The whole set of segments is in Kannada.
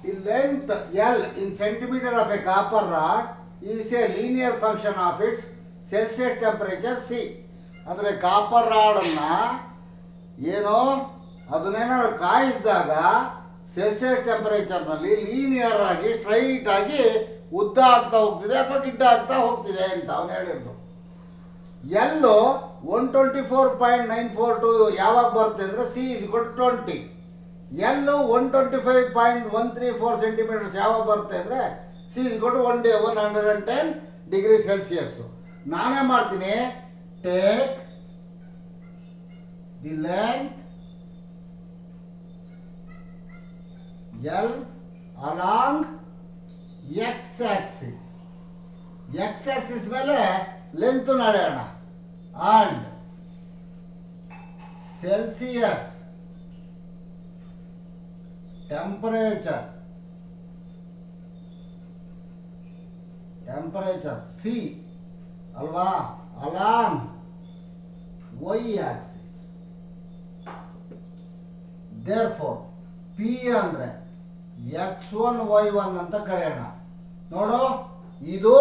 the length L in centimeter of a copper rod is a linear function of its Celsius temperature C. ಅಂದರೆ ಕಾಪರ್ ರಾಡನ್ನ ಏನೋ ಅದನ್ನೇನಾದ್ರು ಕಾಯಿಸಿದಾಗ ಸೆಲ್ಸಿಯಸ್ ಟೆಂಪರೇಚರ್ನಲ್ಲಿ ಲೀನಿಯರ್ ಆಗಿ ಸ್ಟ್ರೈಟ್ ಆಗಿ ಉದ್ದ ಆಗ್ತಾ ಹೋಗ್ತಿದೆ ಅಥವಾ ಗಿಡ್ಡ ಆಗ್ತಾ ಹೋಗ್ತಿದೆ ಅಂತ ಅವನು ಹೇಳಿದ್ದು ಎಲ್ಲೋ one twenty four point nine four two ಯಾವಾಗ ಬರುತ್ತೆ ಅಂದರೆ C is equal to twenty ಎಲ್ಲೋ one twenty five point one three four centimeters ಯಾವಾಗ ಬರುತ್ತೆ ಅಂದರೆ C is equal to one day one hundred and ten degree celsius ನಾನೇ ಮಾಡ್ತೀನಿ take the length L along X axis X axis ಮೇಲೆ ಲೆಂತ್ ನಡೆಯೋಣ and celsius temperature temperature C ಅಲ್ವಾ along Y axis therefore P ಅಂದ್ರೆ ಎಕ್ಸ್ ಒನ್ ವೈ ಒನ್ ಅಂತ ಕರೆಯೋಣ ನೋಡು ಇದು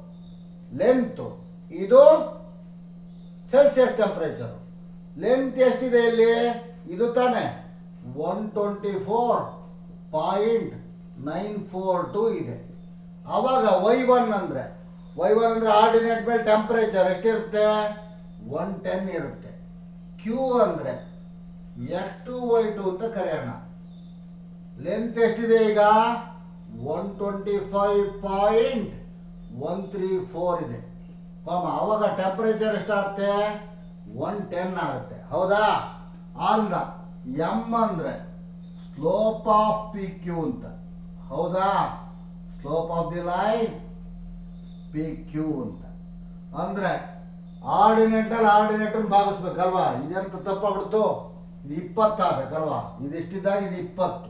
ಲೆಂತ್ ಇದು ಸೆಲ್ಸಿಯಸ್ ಟೆಂಪರೇಚರ್ ಲೆಂತ್ ಎಷ್ಟಿದೆ ಇಲ್ಲಿ ಇದು ತಾನೆ one twenty four point nine four two ಇದೆ ಆವಾಗ ವೈ ಒನ್ ಅಂದರೆ ವೈ ಒನ್ ಅಂದರೆ ಆರ್ಡಿನೇಟ್ ಮೇಲೆ ಟೆಂಪರೇಚರ್ ಎಷ್ಟಿರುತ್ತೆ ಒನ್ ಟೆನ್ ಇರುತ್ತೆ ಕ್ಯೂ ಅಂದರೆ ಎಕ್ಸ್ ಟು ವೈ ಟು ಅಂತ ಕರೆಯೋಣ ಲೆಂತ್ ಎಷ್ಟಿದೆ ಈಗ one twenty five point one three four ಇದೆ ಕಾಮ ಅವಾಗ ಟೆಂಪರೇಚರ್ ಎಷ್ಟಾಗುತ್ತೆ ಒನ್ ಟೆನ್ ಆಗುತ್ತೆ ಹೌದಾ ಅಂದ ಎಮ್ ಅಂದರೆ ಸ್ಲೋಪ್ ಆಫ್ ಪಿ ಕ್ಯೂ ಅಂತ ಹೌದಾ slope of the line P Q ಅಂತ ಅಂದರೆ ಆರ್ಡಿನೇಟಲ್ಲಿ ಆರ್ಡಿನೇಟರ್ ಭಾಗಿಸ್ಬೇಕಲ್ವಾ ಇದೆಂತ ತಪ್ಪಾಗ್ಬಿಡ್ತು ಇದು ಇಪ್ಪತ್ತಾಗಬೇಕಲ್ವಾ ಇದಿಷ್ಟಿದ್ದಾಗ ಇದು ಇಪ್ಪತ್ತು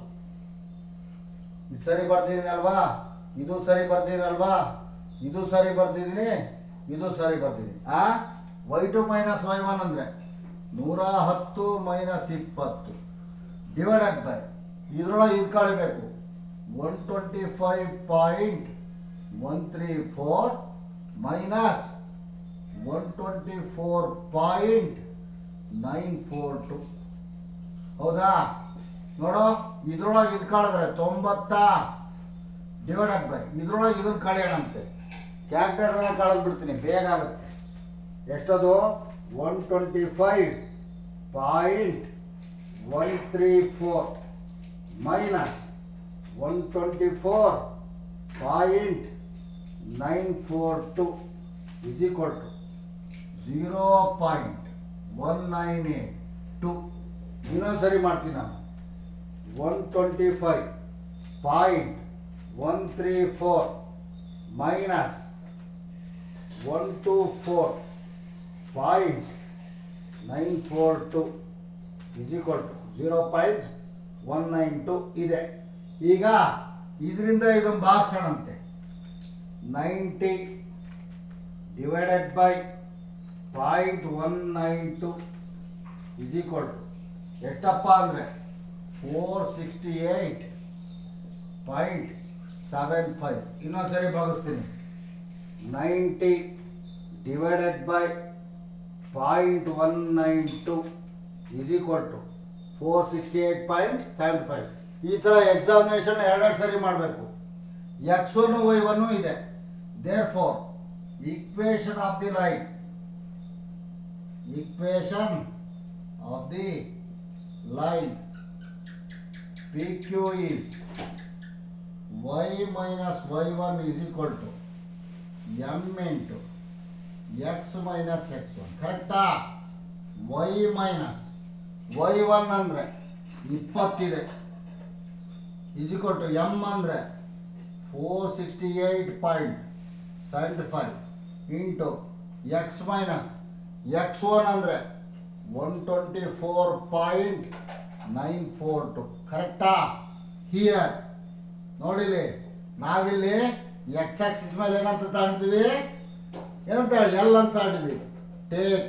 ಇದು ಸರಿ ಬರ್ದಿದ್ದೀನಿ ಅಲ್ವಾ ಇದು ಸರಿ ಬರ್ದಿದ್ದೀನಿ ಅಲ್ವಾ ಇದು ಸರಿ ಬರ್ದಿದ್ದೀನಿ ಇದು ಸರಿ ಬರ್ದಿದ್ದೀನಿ ಆ Y two minus Y one ಅಂದರೆ ನೂರ ಹತ್ತು ಮೈನಸ್ ಇಪ್ಪತ್ತು ಡಿವೈಡೆಡ್ ಬೈ ಇದರೊಳಗೆ ಇದು ಕಳಿಬೇಕು one twenty five point one three four minus one twenty four point nine four two ಹೌದಾ ನೋಡು ಇದ್ರೊಳಗೆ ಇದು ಕಳೆದ್ರೆ ತೊಂಬತ್ತ ಡಿವೈಡೆಡ್ ಬೈ ಇದ್ರೊಳಗೆ ಇದನ್ನ ಕಳೆಯೋಣಂತೆ ಕ್ಯಾಲ್ಕುಲೇಟರ್ ಕಳೆದು ಬಿಡ್ತೀನಿ ಬೇಗ ಆಗುತ್ತೆ ಎಷ್ಟದು one twenty five point one three four minus one twenty four point nine four two is equal to zero point one nine eight two ಇನ್ನೊಂದು ಸರಿ ಮಾಡ್ತೀನಿ ನಾನು one twenty five point one three four minus one two four point nine four two is equal to zero point one nine two ಇದೆ ಈಗ ಇದರಿಂದ ಇದೊಂದು ಭಾಗಿಸೋಣಂತೆ ninety divided by point one nine two is equal to ಎಷ್ಟಪ್ಪ ಅಂದರೆ four sixty eight point seven five ಇನ್ನೊಂದು ಸರಿ ಭಾಗಿಸ್ತೀನಿ ninety divided by point one nine two is equal to four sixty eight point seven five ಈ ಥರ ಎಕ್ಸಾಮಿನೇಷನ್ ಎರಡೆರಡು ಸರಿ ಮಾಡಬೇಕು ಎಕ್ಸ್ ಒನ್ ವೈ ಒನ್ನು ಇದೆ therefore equation of the line equation of the line P Q is Y minus Y one is equal to M into X minus X one ಕರೆಕ್ಟಾ ವೈ ಮೈನಸ್ ವೈ ಒನ್ ಅಂದರೆ ಇಪ್ಪತ್ತಿದೆ ಈಸ್ ಈಕ್ವಲ್ ಟು ಎಮ್ ಅಂದರೆ four sixty eight point seventy five into X minus X one ಅಂದರೆ one twenty four point nine four two ಕರೆಕ್ಟಾ ಹಿಯರ್ ನೋಡಿಲಿ ನಾವಿಲ್ಲಿ ಎಕ್ಸ್ ಆಕ್ಸಿಸ್ ಮೇಲೆ ಏನಂತ ತಗೊಂಡಿದ್ದೀವಿ ಏನಂತ ಹೇಳಿ ಎಲ್ ಅಂತ ತಗೊಂಡಿದ್ದೀವಿ take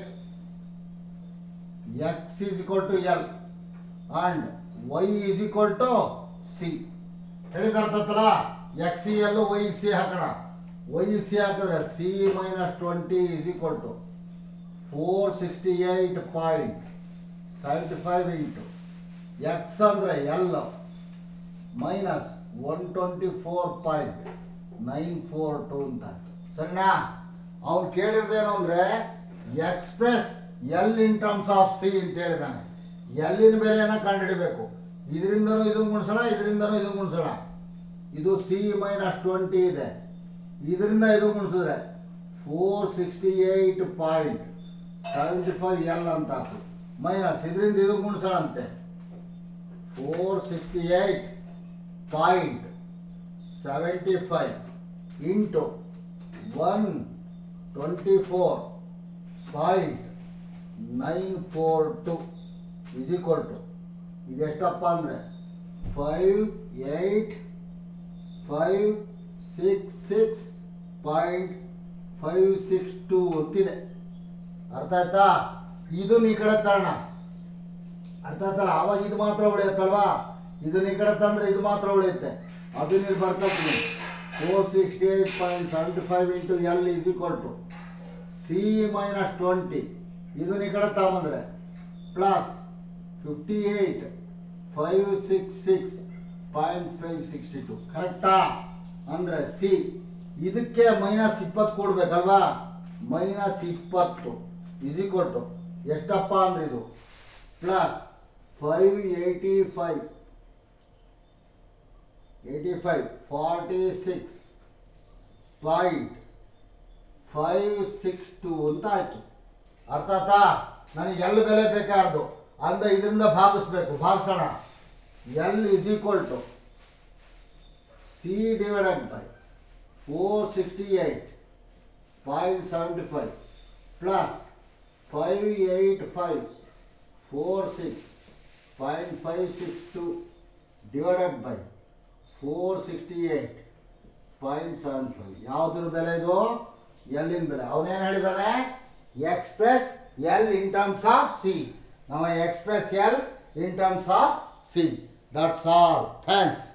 X is equal to L and Y is equal to C ಹೇಳಿದಾರ್ತಲ್ಲ ಎಕ್ಸ್ ಸಿ ಎಲ್ಲು ವೈ ಸಿ ಹಾಕೋಣ ವೈ ಸಿ ಹಾಕಿದ್ರೆ C minus twenty is equal to four sixty eight point seventy five into X ಅಂದರೆ L minus one twenty four point nine four two ಅಂತ ಸರಿನಾ ಅವ್ನು ಕೇಳಿರೋದೇನು ಅಂದರೆ express L in terms of C ಅಂತ ಹೇಳಿದಾನೆ ಎಲ್ಲಿನ ಬೆಲೆಯನ್ನು ಕಂಡುಹಿಡಬೇಕು ಇದರಿಂದನೂ ಇದನ್ನು ಗುಣಿಸೋಣ ಇದರಿಂದನೂ ಇದನ್ನು ಗುಣಿಸೋಣ ಇದು ಸಿ ಮೈನಸ್ ಟ್ವೆಂಟಿ ಇದೆ ಇದರಿಂದ ಇದು ಗುಣಿಸಿದ್ರೆ four sixty eight point seventy five L ಅಂತ ಆಯ್ತು ಮೈನಸ್ ಇದರಿಂದ ಇದು ಗುಣಿಸೋಣಂತೆ four sixty eight point seventy five into one twenty four point nine four two is equal to ಇದೆಷ್ಟಪ್ಪ ಅಂದರೆ five eight five six six point five six two ಅಂತಿದೆ ಅರ್ಥ ಆಯ್ತಾ ಇದನ್ನ ಈ ಕಡೆ ತರೋಣ ಅರ್ಥ ಆಯ್ತಲ್ಲ ಆವಾಗ ಇದು ಮಾತ್ರ ಉಳಿಯುತ್ತಲ್ವಾ ಇದನ್ನ ಈ ಕಡೆ ತಂದ್ರೆ ಇದು ಮಾತ್ರ ಉಳಿಯುತ್ತೆ ಅದನ್ನ ಇಲ್ಲಿ ಬರ್ಕೊತೀನಿ four sixty eight point seventy five into L is equal to C minus twenty ಇದನ್ನ ಈ ಕಡೆ ತಗೊಂಬಂದ್ರೆ plus fifty eight five six six point five sixty two ಕರೆಕ್ಟಾ ಅಂದರೆ ಸಿ ಇದಕ್ಕೆ ಮೈನಸ್ ಇಪ್ಪತ್ತು ಕೊಡ್ಬೇಕಲ್ವಾ ಮೈನಸ್ ಇಪ್ಪತ್ತು ಇಸ್ ಈಕ್ವಲ್ ಟು ಎಷ್ಟಪ್ಪ ಅಂದ್ರೆ ಇದು plus five eighty five eighty five forty six point five six two ಅಂತ ಆಯ್ತು ಅರ್ಥ ಆಯ್ತಾ ನನಗೆ ಎಲ್ ಬೆಲೆ ಬೇಕಾರ್ದು ಅಂದ ಇದರಿಂದ ಭಾಗಿಸ್ಬೇಕು ಭಾಗಿಸೋಣ L is equal to C divided by four sixty eight point seventy five plus five eight five four six point five six two divided by four sixty eight point seven five ಯಾವುದ್ರ ಬೆಲೆ ಇದು ಎಲ್ಲಿನ ಬೆಲೆ ಅವನೇನು ಹೇಳಿದಾನೆ express L in terms of C ನಾವು express L in terms of C that's all thanks